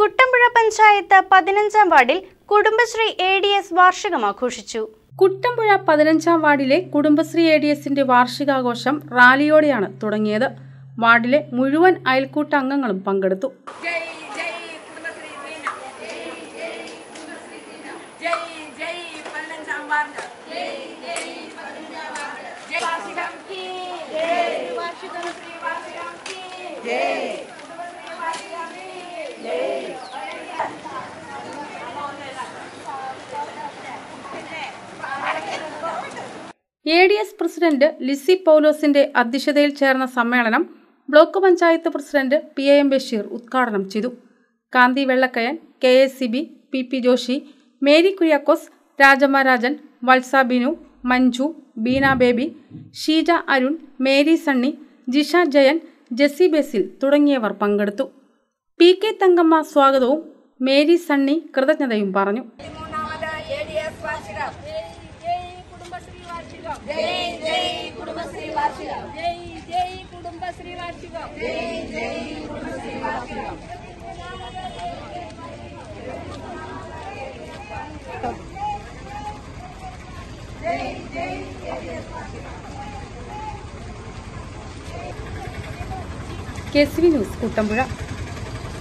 കുട്ടമ്പുഴ പഞ്ചായത്ത് പതിനഞ്ചാം വാർഡിൽ Kudumbashree A D S വാർഷികം ആഘോഷിച്ചു കുട്ടമ്പുഴ പതിനഞ്ചാം വാർഡിലെ കുടുംബശ്രീ എ ഡി എസിന്റെ വാർഷികാഘോഷം റാലിയോടെയാണ് തുടങ്ങിയത് വാർഡിലെ മുഴുവൻ അയൽക്കൂട്ട അംഗങ്ങളും പങ്കെടുത്തു ജയ് ജയ് കുടുംബശ്രീ വീണ ജയ് ജയ് പതിനഞ്ചാം വാർഡ് ജയ് വാർഷികം കീ ജയ് വാർഷികം ശ്രീ വാർഷികം കീ ജയ് കുടുംബശ്രീ വാർഷികം കീ A D S president Lissy പൗലോസിന്റെ അധ്യക്ഷതയിൽ ചേർന്ന സമ്മേളനം block panchayat president P A M Basheer ഉദ്ഘാടനം ചെയ്തു Kanthi Vellakkayan K S C B P P Joshi Mary Kuriakose Rajamma Rajan Valsa Binu Manju Beena Baby Sheeja Arun Mary Sunny Jisha Jayan Jessy Basil തുടങ്ങിയവർ പങ്കെടുത്തു പി കെ തങ്കമ്മ സ്വാഗതവും മേരി സണ്ണി കൃതജ്ഞതയും പറഞ്ഞു മൂന്നാമത് എ ഡി എസ് വാർഷികം ജയ് കുടുംബശ്രീ വാർഷികം ജയ് ജയ് കുടുംബശ്രീ വാർഷികം ജയ് ജയ് കുടുംബശ്രീ വാർഷികം ജയ് ജയ് കുടുംബശ്രീ വാർഷികം K C V news Kuttampuzha